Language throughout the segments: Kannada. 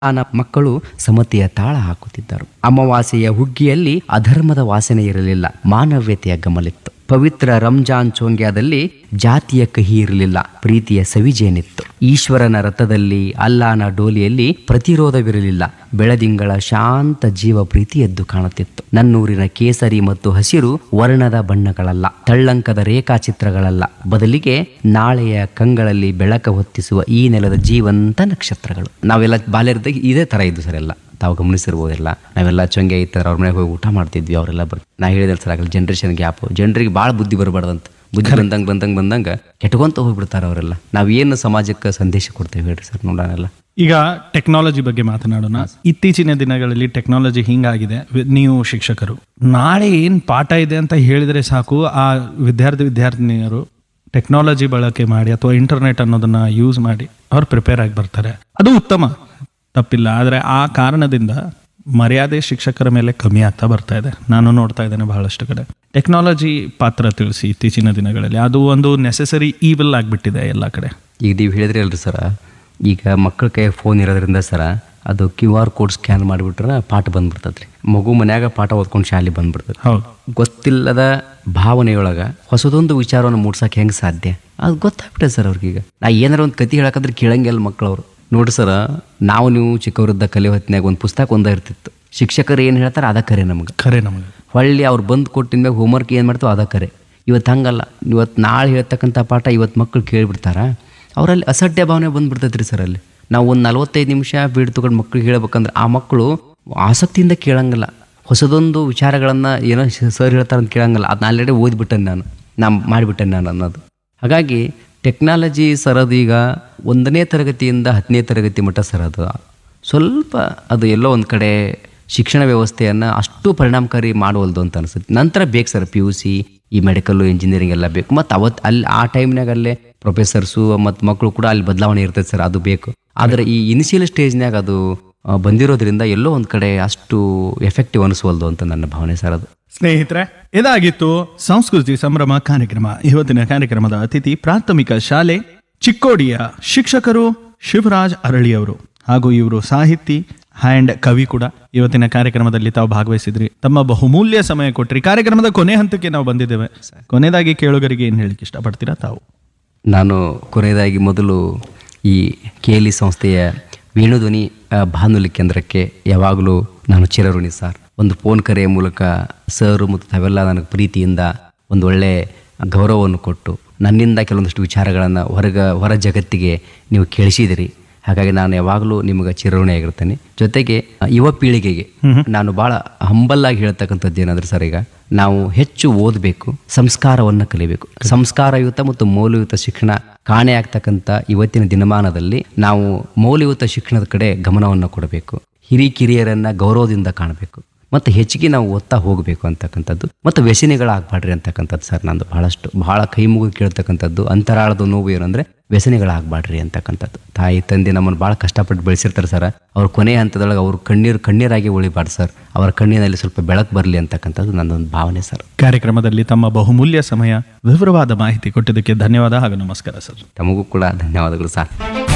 ಆನ ಮಕ್ಕಳು ಸಮತೆಯ ತಾಳ ಹಾಕುತ್ತಿದ್ದರು ಅಮಾವಾಸ್ಯೆಯ ಹುಗ್ಗಿಯಲ್ಲಿ ಅಧರ್ಮದ ವಾಸನೆ ಇರಲಿಲ್ಲ ಮಾನವ್ಯತೆಯ ಗಮಲಿತ್ತು ಪವಿತ್ರ ರಂಜಾನ್ ಚೋಂಗ್ಯಾದಲ್ಲಿ ಜಾತಿಯ ಕಹಿ ಇರಲಿಲ್ಲ ಪ್ರೀತಿಯ ಸವಿಜೇನಿತ್ತು ಈಶ್ವರನ ರಥದಲ್ಲಿ ಅಲ್ಲಾನ ಡೋಲಿಯಲ್ಲಿ ಪ್ರತಿರೋಧವಿರಲಿಲ್ಲ ಬೆಳದಿಂಗಳ ಶಾಂತ ಜೀವ ಪ್ರೀತಿ ಎದ್ದು ಕಾಣುತ್ತಿತ್ತು ನನ್ನೂರಿನ ಕೇಸರಿ ಮತ್ತು ಹಸಿರು ವರ್ಣದ ಬಣ್ಣಗಳಲ್ಲ ತಳ್ಳಂಕದ ರೇಖಾಚಿತ್ರಗಳಲ್ಲ ಬದಲಿಗೆ ನಾಳೆಯ ಕಂಗಳಲ್ಲಿ ಬೆಳಕ ಹೊತ್ತಿಸುವ ಈ ನೆಲದ ಜೀವಂತ ನಕ್ಷತ್ರಗಳು ನಾವೆಲ್ಲ ಬಾಲ್ಯದಾಗ ಇದೇ ತರ ಇದ್ದು ಸರ್ ಎಲ್ಲ ತಾವು ಗಮನಿಸಿರ್ಬೋದೆಲ್ಲ ನಾವೆಲ್ಲ ಚೊಂಗೆ ಇತ್ತರ ಅವ್ರ ಮನೆಗೆ ಹೋಗಿ ಊಟ ಮಾಡ್ತಿದ್ವಿ ಅವರೆಲ್ಲ ಬರ್ ನಾ ಹೇಳಿದ್ರೆ ಸರ್ ಆಗಲಿ ಜನ್ರೇಷನ್ ಗ್ಯಾಪ್ ಜನರಿಗೆ ಭಾಳ ಬುದ್ಧಿ ಬರಬಾರ್ದಂತ ಬುದ್ಧಿ ಬಂದಂಗೆ ಬಂದಂಗೆ ಬಂದಂಗೆ ಕೆಟ್ಕೊಂತ ಹೋಗ್ಬಿಡ್ತಾರೆ ಅವರೆಲ್ಲ ನಾವೇನು ಸಮಾಜಕ್ಕೆ ಸಂದೇಶ ಕೊಡ್ತೇವೆ ಹೇಳ್ರಿ ಸರ್ ನೋಡೋಣಲ್ಲ ಈಗ ಟೆಕ್ನಾಲಜಿ ಬಗ್ಗೆ ಮಾತನಾಡೋಣ ಇತ್ತೀಚಿನ ದಿನಗಳಲ್ಲಿ ಟೆಕ್ನಾಲಜಿ ಹಿಂಗಾಗಿದೆ ವಿ- ನೀವು ಶಿಕ್ಷಕರು ನಾಳೆ ಏನ್ ಪಾಠ ಇದೆ ಅಂತ ಹೇಳಿದ್ರೆ ಸಾಕು ಆ ವಿದ್ಯಾರ್ಥಿ ವಿದ್ಯಾರ್ಥಿನಿಯರು ಟೆಕ್ನಾಲಜಿ ಬಳಕೆ ಮಾಡಿ ಅಥವಾ ಇಂಟರ್ನೆಟ್ ಅನ್ನೋದನ್ನ ಯೂಸ್ ಮಾಡಿ ಅವ್ರು ಪ್ರಿಪೇರ್ ಆಗಿ ಬರ್ತಾರೆ ಅದು ಉತ್ತಮ ತಪ್ಪಿಲ್ಲ ಆದರೆ ಆ ಕಾರಣದಿಂದ ಮರ್ಯಾದೆ ಶಿಕ್ಷಕರ ಮೇಲೆ ಕಮ್ಮಿ ಆಗ್ತಾ ಬರ್ತಾ ಇದೆ ನಾನು ನೋಡ್ತಾ ಇದ್ದೇನೆ ಬಹಳಷ್ಟು ಕಡೆ ಟೆಕ್ನಾಲಜಿ ಪಾತ್ರ ತಿಳಿಸಿ ಇತ್ತೀಚಿನ ದಿನಗಳಲ್ಲಿ ಅದು ಒಂದು ನೆಸೆಸರಿ ಈವಿಲ್ ಆಗಿಬಿಟ್ಟಿದೆ ಎಲ್ಲ ಕಡೆ ಈಗ ನೀವು ಹೇಳಿದ್ರಿ ಅಲ್ರಿ ಸರ ಈಗ ಮಕ್ಕಳ ಕೈ ಫೋನ್ ಇರೋದ್ರಿಂದ ಸರ ಅದು ಕ್ಯೂ ಆರ್ ಕೋಡ್ ಸ್ಕ್ಯಾನ್ ಮಾಡಿಬಿಟ್ರೆ ಪಾಠ ಬಂದ್ಬಿಡ್ತದ್ರಿ ಮಗು ಮನ್ಯಾಗ ಪಾಠ ಓದ್ಕೊಂಡು ಶಾಲೆ ಬಂದ್ಬಿಡ್ತದೆ ಹೌದು ಗೊತ್ತಿಲ್ಲದ ಭಾವನೆಯೊಳಗ ಹೊಸದೊಂದು ವಿಚಾರವನ್ನು ಮೂಡ್ಸಕ್ಕೆ ಹೆಂಗೆ ಸಾಧ್ಯ ಅದು ಗೊತ್ತಾಗ್ಬಿಟ್ಟೆ ಸರ್ ಅವ್ರಿಗೀಗ ನಾ ಏನಾರ ಒಂದು ಕತೆ ಹೇಳಕಂದ್ರೆ ಕೇಳಂಗಿಲ್ಲ ಮಕ್ಕಳವ್ರು ನೋಡ್ರಿ ಸರ ನಾವು ನೀವು ಚಿಕ್ಕವರಿದ್ದ ಕಲೆ ಹೊತ್ತಿನಾಗ ಒಂದು ಪುಸ್ತಕ ಒಂದ ಇರ್ತಿತ್ತು ಶಿಕ್ಷಕರು ಏನು ಹೇಳ್ತಾರೆ ಅದ ಕರೆ ನಮ್ಗೆ ಖರೆ ನಮಗೆ ಹೊಳ್ಳಿ ಅವ್ರು ಬಂದು ಕೊಟ್ಟಿದ ಮ್ಯಾಗ ಹೋಮ್ವರ್ಕ್ ಏನು ಮಾಡ್ತಾವೆ ಅದ ಕರೆ ಇವತ್ತು ಹಂಗಲ್ಲ ಇವತ್ತು ನಾಳೆ ಹೇಳ್ತಕ್ಕಂಥ ಪಾಠ ಇವತ್ತು ಮಕ್ಕಳು ಕೇಳಿಬಿಡ್ತಾರ ಅವರಲ್ಲಿ ಅಸಡ್ಡೆ ಭಾವನೆ ಬಂದ್ಬಿಡ್ತೈತೆ ರೀ ಸರ್ ಅಲ್ಲಿ ನಾವು ಒಂದು ನಲ್ವತ್ತೈದು ನಿಮಿಷ ಬೀಡ್ ತಗೊಂಡು ಮಕ್ಳಿಗೆ ಹೇಳ್ಬೇಕಂದ್ರೆ ಆ ಮಕ್ಕಳು ಆಸಕ್ತಿಯಿಂದ ಕೇಳಂಗಿಲ್ಲ ಹೊಸದೊಂದು ವಿಚಾರಗಳನ್ನು ಏನೋ ಸರ್ ಹೇಳ್ತಾರೆ ಅಂತ ಕೇಳಂಗಿಲ್ಲ ಅದನ್ನ ಆಲ್ರೆಡಿ ಓದ್ಬಿಟ್ಟೆ ನಾನು ನಾ ಮಾಡಿಬಿಟ್ಟೆ ನಾನು ಅನ್ನೋದು ಹಾಗಾಗಿ ಟೆಕ್ನಾಲಜಿ ಸರ್ ಅದು ಈಗ ಒಂದನೇ ತರಗತಿಯಿಂದ ಹತ್ತನೇ ತರಗತಿ ಮಟ್ಟ ಸರ್ ಅದು ಸ್ವಲ್ಪ ಅದು ಎಲ್ಲೋ ಒಂದು ಕಡೆ ಶಿಕ್ಷಣ ವ್ಯವಸ್ಥೆಯನ್ನು ಅಷ್ಟು ಪರಿಣಾಮಕಾರಿ ಮಾಡವಲ್ದು ಅಂತ ಅನಿಸುತ್ತೆ ನಂತರ ಬೇಕು ಸರ್ ಪಿ ಯು ಸಿ ಈ ಮೆಡಿಕಲ್ಲು ಇಂಜಿನಿಯರಿಂಗ್ ಎಲ್ಲ ಬೇಕು ಮತ್ತು ಅವತ್ತು ಅಲ್ಲಿ ಆ ಟೈಮ್ನಾಗ ಅಲ್ಲೇ ಪ್ರೊಫೆಸರ್ಸು ಮತ್ತು ಮಕ್ಕಳು ಕೂಡ ಅಲ್ಲಿ ಬದಲಾವಣೆ ಇರ್ತೈತೆ ಸರ್ ಅದು ಬೇಕು ಆದರೆ ಈ ಇನಿಷಿಯಲ್ ಸ್ಟೇಜ್ನಾಗ ಅದು ಆ, ಬಂದಿರೋದ್ರಿಂದ ಎಲ್ಲೋ ಒಂದು ಕಡೆ ಅಷ್ಟು ಎಫೆಕ್ಟಿವ್ ಅನಿಸ್ವಲ್ದು ಅಂತ ನನ್ನ ಭಾವನೆ ಸರ್ ಅದು ಸ್ನೇಹಿತರೆ ಇದಾಗಿತ್ತು ಸಂಸ್ಕೃತಿ ಸಂಭ್ರಮ ಕಾರ್ಯಕ್ರಮ ಇವತ್ತಿನ ಕಾರ್ಯಕ್ರಮದ ಅತಿಥಿ ಪ್ರಾಥಮಿಕ ಶಾಲೆ ಚಿಕ್ಕೋಡಿಯ ಶಿಕ್ಷಕರು ಶಿವರಾಜ್ ಅರಳಿಯವರು ಹಾಗೂ ಇವರು ಸಾಹಿತಿ ಹ್ಯಾಂಡ್ ಕವಿ ಕೂಡ ಇವತ್ತಿನ ಕಾರ್ಯಕ್ರಮದಲ್ಲಿ ತಾವು ಭಾಗವಹಿಸಿದ್ರಿ ತಮ್ಮ ಬಹುಮೂಲ್ಯ ಸಮಯ ಕೊಟ್ರಿ ಕಾರ್ಯಕ್ರಮದ ಕೊನೆ ಹಂತಕ್ಕೆ ನಾವು ಬಂದಿದ್ದೇವೆ ಕೊನೆಯದಾಗಿ ಕೇಳುಗರಿಗೆ ಏನ್ ಹೇಳಿಕ್ಕೆ ಇಷ್ಟಪಡ್ತೀರಾ ತಾವು ನಾನು ಕೊನೆಯದಾಗಿ ಮೊದಲು ಈ ಕೇಲಿ ಸಂಸ್ಥೆಯ ವೇಣುಧ್ವನಿ ಆ, ಬಾನುಲಿ ಕೇಂದ್ರಕ್ಕೆ ಯಾವಾಗಲೂ ನಾನು ಚಿರಋಣಿ ಸರ್ ಒಂದು ಫೋನ್ ಕರೆಯ ಮೂಲಕ ಸರ್ ಮತ್ತು ತಾವೆಲ್ಲ ನನಗೆ ಪ್ರೀತಿಯಿಂದ ಒಂದು ಒಳ್ಳೆ ಗೌರವವನ್ನು ಕೊಟ್ಟು ನನ್ನಿಂದ ಕೆಲವೊಂದಿಷ್ಟು ವಿಚಾರಗಳನ್ನು ಹೊರಗ ಹೊರ ಜಗತ್ತಿಗೆ ನೀವು ಕೇಳಿಸಿದಿರಿ ಹಾಗಾಗಿ ನಾನು ಯಾವಾಗಲೂ ನಿಮಗೆ ಚಿರಋಣಿಯಾಗಿರ್ತೇನೆ ಜೊತೆಗೆ ಆ, ಯುವ ಪೀಳಿಗೆಗೆ ನಾನು ಭಾಳ ಹಂಬಲ್ಲಾಗಿ ಹೇಳ್ತಕ್ಕಂಥದ್ದು ಏನಂದ್ರೆ ಸರ್ ಈಗ ನಾವು ಹೆಚ್ಚು ಓದಬೇಕು ಸಂಸ್ಕಾರವನ್ನು ಕಲಿಬೇಕು ಸಂಸ್ಕಾರಯುತ ಮತ್ತು ಮೌಲ್ಯಯುತ ಶಿಕ್ಷಣ ಕಾಣೆ ಆಗ್ತಕ್ಕಂಥ ಇವತ್ತಿನ ದಿನಮಾನದಲ್ಲಿ ನಾವು ಮೌಲ್ಯಯುತ ಶಿಕ್ಷಣದ ಕಡೆ ಗಮನವನ್ನು ಕೊಡಬೇಕು ಹಿರಿಕಿರಿಯರನ್ನ ಗೌರವದಿಂದ ಕಾಣಬೇಕು ಮತ್ತು ಹೆಚ್ಚಿಗೆ ನಾವು ಓದ್ತಾ ಹೋಗಬೇಕು ಅಂತಕ್ಕಂಥದ್ದು ಮತ್ತು ವ್ಯಸನಿಗಳಾಗಬಾಡ್ರಿ ಅಂತಕ್ಕಂಥದ್ದು ಸರ್ ನಂದು ಬಹಳಷ್ಟು ಬಹಳ ಕೈ ಮುಗಿದು ಕೇಳ್ತಕ್ಕಂಥದ್ದು ಅಂತರಾಳದ ನೋವು ಏನಂದ್ರೆ ವ್ಯಸನಿಗಳಾಗಬಾಡ್ರಿ ಅಂತಕ್ಕಂಥದ್ದು ತಾಯಿ ತಂದೆ ನಮ್ಮನ್ನು ಭಾಳ ಕಷ್ಟಪಟ್ಟು ಬೆಳೆಸಿರ್ತಾರೆ ಸರ್ ಅವ್ರ ಕೊನೆಯ ಹಂತದೊಳಗೆ ಅವ್ರ ಕಣ್ಣೀರು ಕಣ್ಣೀರಾಗಿ ಉಳಿಬಾರ್ದು ಸರ್ ಅವರ ಕಣ್ಣಿನಲ್ಲಿ ಸ್ವಲ್ಪ ಬೆಳಕು ಬರಲಿ ಅಂತಕ್ಕಂಥದ್ದು ನನ್ನೊಂದು ಭಾವನೆ ಸರ್ ಕಾರ್ಯಕ್ರಮದಲ್ಲಿ ತಮ್ಮ ಬಹುಮೂಲ್ಯ ಸಮಯ ವಿವರವಾದ ಮಾಹಿತಿ ಕೊಟ್ಟಿದ್ದಕ್ಕೆ ಧನ್ಯವಾದ ಹಾಗೂ ನಮಸ್ಕಾರ ಸರ್ ತಮಗೂ ಕೂಡ ಧನ್ಯವಾದಗಳು ಸರ್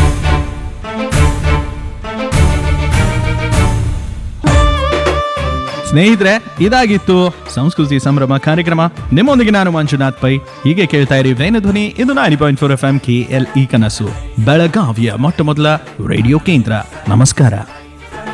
ಸ್ನೇಹಿತರೆ ಇದಾಗಿತ್ತು ಸಂಸ್ಕೃತಿ ಸಂಭ್ರಮ ಕಾರ್ಯಕ್ರಮ ನಿಮ್ಮೊಂದಿಗೆ ನಾನು ಮಂಜುನಾಥ್ ಪೈ ಹೀಗೆ ಕೇಳ್ತಾ ಇರಿ ಧ್ವನಿ ಇದು nine point four F M K L E ಕನಸು ಬೆಳಗಾವಿಯ ಮೊಟ್ಟ ಮೊದಲ ರೇಡಿಯೋ ಕೇಂದ್ರ ನಮಸ್ಕಾರ